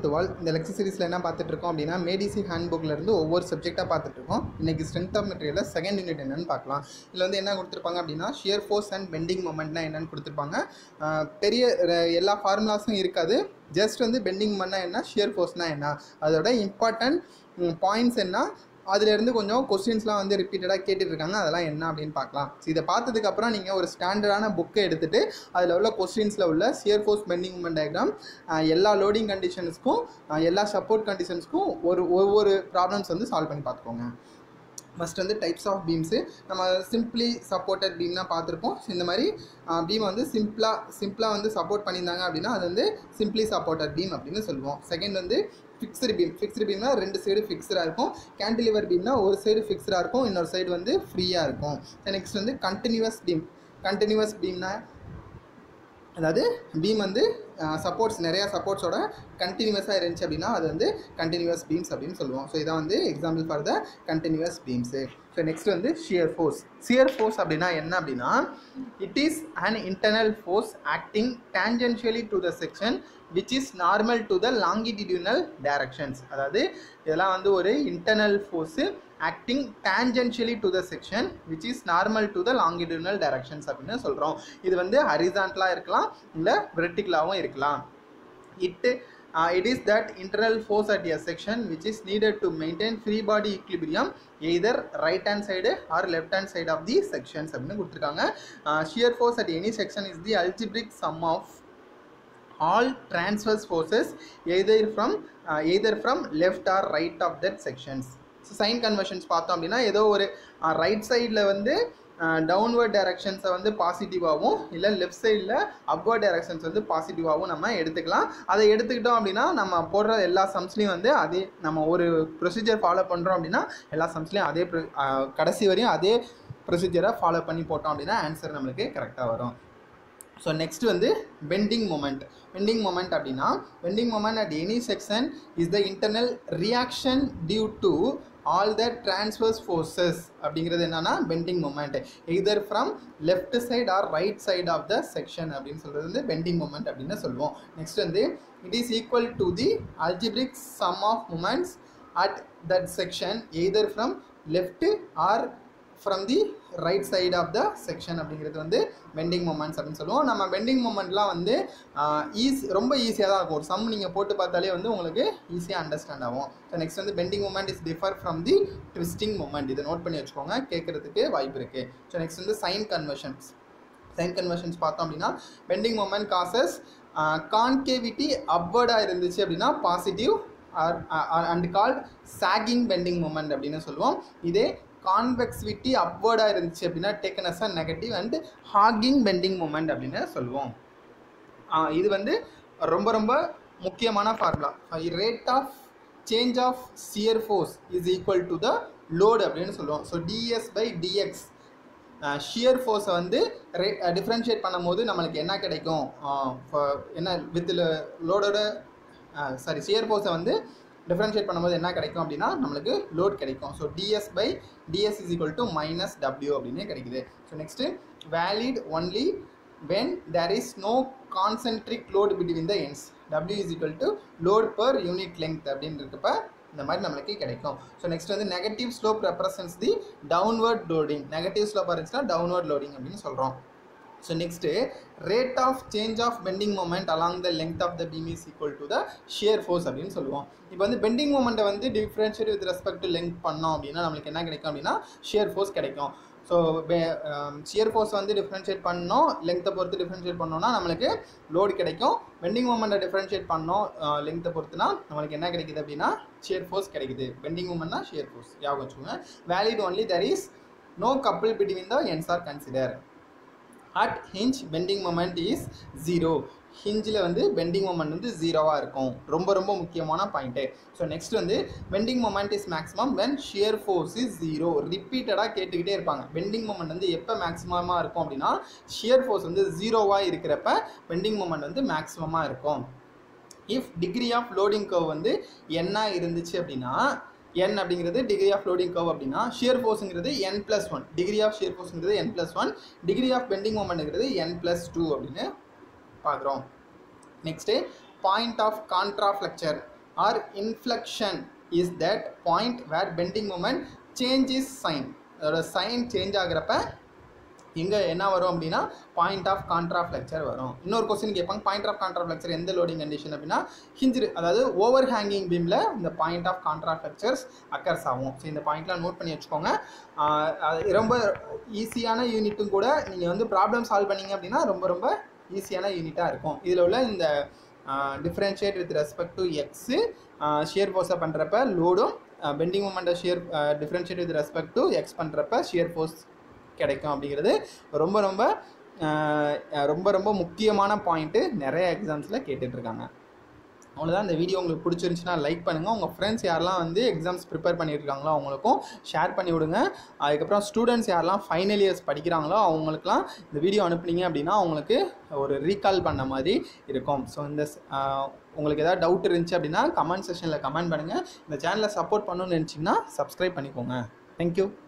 to all இந்த lecture சீரிஸில் என்ன பார்த்துட்டு இருக்கோம் அப்படின்னா மேடிசி ஹேண்ட் புக்கில் இருந்து ஒவ்வொரு சப்ஜெக்டாக பார்த்துட்டு இருக்கோம் இன்றைக்கி ஸ்ட்ரென்த் ஆஃப் மெட்டீரியலில் செகண்ட் யூனிட் என்னன்னு பார்க்கலாம் இதில் வந்து என்ன கொடுத்துருப்பாங்க அப்படின்னா ஷியர் ஃபோர்ஸ் அண்ட் பெண்டிங் மொமெண்ட்னா என்னன்னு கொடுத்துருப்பாங்க ஆஹ் பெரிய ர- எல்லா ஃபார்முலாஸும் இருக்காது ஜஸ்ட் வந்து பெண்டிங் மொமெண்ட்னா என்ன ஷியர் ஃபோர்ஸ்னால் என்ன அதோட இம்பார்ட்டன்ட் பாயிண்ட்ஸ் என்ன அதுலேருந்து கொஞ்சம் கொஸ்டின்ஸ்லாம் வந்து ரிப்பீட்டடாக கேட்டுட்டு இருக்காங்க அதெல்லாம் என்ன அப்படின்னு பார்க்கலாம் ஸோ இதை பார்த்ததுக்கப்புறம் நீங்கள் ஒரு ஸ்டாண்டர்டான புக்கை எடுத்துகிட்டு அதில் உள்ள கொஸ்டின்ஸில் உள்ள shear force bending moment diagram எல்லா லோடிங் கண்டிஷன்ஸ்க்கும் எல்லா சப்போர்ட் கண்டிஷன்ஸ்க்கும் ஒரு ஒவ்வொரு ப்ராப்ளம்ஸ் வந்து சால்வ் பண்ணி பார்த்துக்கோங்க ஃபஸ்ட் வந்து டைப்ஸ் ஆஃப் பீம்ஸு நம்ம சிம்பிளி சப்போர்ட்டட் பீம் தான் பார்த்துருப்போம் So, இந்த மாதிரி பீம் வந்து சிம்பிளாக சிம்பிளாக வந்து சப்போர்ட் பண்ணியிருந்தாங்க அப்படின்னா அது வந்து சிம்பிளி சப்போர்ட்டட் பீம் அப்படின்னு சொல்லுவோம் செகண்ட் வந்து ஃபிக்ஸ்டு பீம் ஃபிக்ஸ்டு பீம்னா ரெண்டு சைடு ஃபிக்ஸ்டாக இருக்கும் கேன்டிலிவர் பீம்னா ஒரு சைடு ஃபிக்ஸ்டாக இருக்கும் இன்னொரு சைடு வந்து ஃப்ரீயாக இருக்கும் நெக்ஸ்ட் வந்து கண்டினியூவஸ் பீம் கண்டினியூவஸ் பீம்னா அதாவது பீம் வந்து சப்போர்ட்ஸ் நிறையா சப்போர்ட்ஸோட கண்டினியூஸாக இருந்துச்சு அப்படின்னா அது வந்து கண்டினியூஸ் பீம்ஸ் அப்படின்னு சொல்லுவோம் ஸோ இதான் வந்து example for the continuous beams so next வந்து ஷியர் ஃபோர்ஸ் ஷியர் ஃபோர்ஸ் அப்படின்னா என்ன அப்படின்னா it is an internal force acting tangentially to the section which is normal to the longitudinal directions அதாவது இதெல்லாம் வந்து ஒரு internal force acting tangentially to the section which is normal to the longitudinal directions அப்படின்னு சொல்கிறோம் இது வந்து ஹரிசான்டலாக இருக்கலாம் இல்லை வெர்டிகலாகவும் இருக்கலாம் it it is that internal force at a section which is needed to maintain free body equilibrium either right hand side or left hand side of the sections அப்படின்னு கொடுத்துருக்காங்க shear force at any section is the algebraic sum of all transverse forces either from uh, either from left or right of that sections so sign conventions பார்த்தோம் அப்படின்னா ஏதோ ஒரு right சைடில் வந்து downward டைரக்ஷன்ஸை வந்து பாசிட்டிவாகவும் இல்லை லெஃப்ட் சைடில் அப்வர்ட் டைரக்ஷன்ஸ் வந்து பாசிட்டிவாகவும் நம்ம எடுத்துக்கலாம் அதை எடுத்துக்கிட்டோம் அப்படின்னா நம்ம போடுற எல்லா சம்ஸ்லையும் வந்து அதே நம்ம ஒரு ப்ரொசீஜர் ஃபாலோ பண்ணுறோம் அப்படின்னா எல்லா சம்ஸ்லையும் அதே pro- ஆஹ் கடைசி வரையும் அதே ப்ரொசீஜரை ஃபாலோ பண்ணி போட்டோம் அப்படின்னா ஆன்சர் நம்மளுக்கு கரெக்டாக வரும் ஸோ நெக்ஸ்ட் வந்து பெண்டிங் மொமெண்ட் பெண்டிங் மொமெண்ட் அப்படின்னா bending moment at any section is the internal reaction due to all the transverse forces அப்படிங்கிறது என்னன்னா bending moment either from left side or right side of the section அப்படின்னு சொல்கிறது வந்து bending moment அப்படின்னு சொல்லுவோம் next வந்து it is equal to the algebraic sum of moments at that section either from left or from the right side of the section அப்படிங்கிறது வந்து bending moments அப்படின்னு சொல்லுவோம் நம்ம பெண்டிங் மூமெண்ட்லாம் வந்து ஈஸி ரொம்ப ஈஸியாக தான் இருக்கும் ஒரு சம் நீங்கள் போட்டு பார்த்தாலே வந்து உங்களுக்கு ஈஸியாக அண்டர்ஸ்டாண்ட் ஆகும் ஸோ நெக்ஸ்ட் வந்து bending moment is differ from the twisting moment இதை நோட் பண்ணி வச்சுக்கோங்க கேட்குறதுக்கு வாய்ப்பு இருக்குது ஸோ நெக்ஸ்ட் வந்து சைன் கன்வர்ஷன்ஸ் சைன் கன்வர்ஷன்ஸ் பார்த்தோம் அப்படின்னா பெண்டிங் மூமெண்ட் காசஸ் கான்கேவிட்டி அப்வர்டாக இருந்துச்சு அப்படின்னா positive and called sagging bending moment அப்படின்னு சொல்லுவோம் இதே கான்வெக்சிவிட்டி அப்வர்டாக இருந்துச்சு அப்படின்னா taken as a negative and hogging bending moment அப்படின்னு சொல்லுவோம் ஆஹ் இது வந்து ரொம்ப ரொம்ப முக்கியமான formula rate of change of shear force is equal to the load அப்படின்னு சொல்லுவோம் so D S by D X shear ஃபோர்ஸை வந்து ரே டிஃப்ரென்ஷியேட் பண்ணும்போது நம்மளுக்கு என்ன கிடைக்கும் ஆஹ் for- என்ன வித் லோடோட சாரி ஷியர் ஃபோர்ஸை வந்து டிஃப்ரென்ஷியேட் பண்ணும்போது என்ன கிடைக்கும் அப்படின்னா நம்மளுக்கு லோட் கிடைக்கும் so D S by D S is equal to minus W அப்படின்னு கிடைக்குது so next valid only when there is no concentric load between the ends w is equal to load per unit length அப்படின்னு இருக்கப்ப இந்த மாதிரி நம்மளுக்கு கிடைக்கும் so next வந்து negative slope represents the downward loading negative slope இருந்துச்சுன்னா downward loading அப்படின்னு சொல்கிறோம் so next rate of change of bending moment along the length of the beam is equal to the shear force அப்படின்னு சொல்லுவோம் இப்போ வந்து bending மூமெண்ட்டை வந்து differentiate with respect to length பண்ணோம் அப்படின்னா நம்மளுக்கு என்ன கிடைக்கும் அப்படின்னா ஷியர் ஃபோர்ஸ் கிடைக்கும் ஸோ ஷியர் ஃபோர்ஸ் வந்து டிஃப்ரென்ஷியேட் பண்ணோம் லெங்த்தை பொறுத்து டிஃப்ரென்ஷியேட் பண்ணோம்னா நம்மளுக்கு லோடு கிடைக்கும் பெண்டிங் மூமெண்ட்டை டிஃப்ரென்ஷியேட் பண்ணோம் லெங்த்தை பொறுத்துனா நம்மளுக்கு என்ன கிடைக்குது அப்படின்னா ஷியர் ஃபோர்ஸ் கிடைக்குது பெண்டிங் மூமெண்ட்னா ஷியர் ஃபோர்ஸ் ஞாபகம் வச்சுக்கோங்க valid only there is no couple between the ends are consider at hinge bending moment is zero ஹிஞ்சில் வந்து பெண்டிங் மொமெண்ட் வந்து ஜீரோவாக இருக்கும் ரொம்ப ரொம்ப முக்கியமான பாயிண்ட்டு ஸோ நெக்ஸ்ட் வந்து bending moment is maximum when shear force is zero ரிப்பீட்டடாக கேட்டுக்கிட்டே இருப்பாங்க பெண்டிங் மொமெண்ட் வந்து எப்போ மேக்ஸிமமாக இருக்கும் அப்படின்னா ஷியர் ஃபோர்ஸ் வந்து ஜீரோவாக இருக்கிறப்ப பெண்டிங் மொமெண்ட் வந்து மேக்ஸிமமாக இருக்கும் if degree of loading curve வந்து என்ன இருந்துச்சு அப்படின்னா n அப்படிங்கிறது டிகிரி ஆஃப் லோடிங் கர்வ் அப்படின்னா ஷியர் ஃபோர்ஸுங்கிறது n plus one degree of shear ஃபோர்ஸுங்கிறது n plus one degree of bending மொமெண்ட்ங்கிறது n ப்ளஸ் டூ அப்படின்னு பார்க்குறோம் next point of contraflexure or inflection is that point where bending moment change is sign அதோட sign change ஆகிறப்ப எங்கே என்ன வரும் அப்படின்னா பாயிண்ட் ஆஃப் கான்ட்ராஃப்ளெக்சர் வரும் இன்னொரு கொஸ்டின் கேட்பாங்க பாயிண்ட் ஆஃப் கான்ட்ராஃப்ளெக்சர் எந்த லோடிங் கண்டிஷன் அப்படின்னா ஹிஞ்சு அதாவது ஓவர் ஹேங்கிங் பீமில் இந்த பாயிண்ட் ஆஃப் கான்ட்ராஃப்ளெக்சர்ஸ் அக்கர்ஸ் ஆகும் ஸோ இந்த பாயிண்ட்லாம் நோட் பண்ணி வச்சுக்கோங்க ஆஹ் அது ரொம்ப ஈஸியான யூனிட்டும் கூட நீங்கள் வந்து ப்ராப்ளம் சால்வ் பண்ணீங்க அப்படின்னா ரொம்ப ரொம்ப ஈஸியான யூனிட்டாக இருக்கும் இதில் உள்ள இந்த differentiate with respect to X shear ஃபோர்ஸை பண்ணுறப்ப லோடும் பெண்டிங் மூமெண்ட்டை shear differentiate with respect to X பண்ணுறப்ப ஷியர் ஃபோர்ஸ் கிடைக்கும் அப்படிங்கிறது ரொம்ப ரொம்ப ஆஹ் ரொம்ப ரொம்ப முக்கியமான பாயிண்ட்டு நிறைய எக்ஸாம்ஸில் கேட்டுட்ருக்காங்க அவ்வளோதான் இந்த வீடியோ உங்களுக்கு பிடிச்சிருந்துச்சுன்னா லைக் பண்ணுங்கள் உங்கள் ஃப்ரெண்ட்ஸ் யாரெல்லாம் வந்து எக்ஸாம்ஸ் ப்ரிப்பேர் பண்ணியிருக்காங்களோ அவங்களுக்கும் ஷேர் பண்ணி விடுங்க அதுக்கப்புறம் ஸ்டூடெண்ட்ஸ் யாரெல்லாம் ஃபைனல் இயர்ஸ் படிக்கிறாங்களோ அவங்களுக்குலாம் இந்த வீடியோ அனுப்புனீங்க அப்படின்னா அவங்களுக்கு ஒரு ரீகால் பண்ண மாதிரி இருக்கும் ஸோ இந்த ஸ்- ஆஹ் உங்களுக்கு ஏதாவது டவுட் இருந்துச்சு அப்படின்னா கமெண்ட் செஷனில் கமெண்ட் பண்ணுங்கள் இந்த சேனலை சப்போர்ட் பண்ணணும்னு நினச்சிங்கன்னா சப்ஸ்கிரைப் பண்ணிக்கோங்க தேங்க்யூ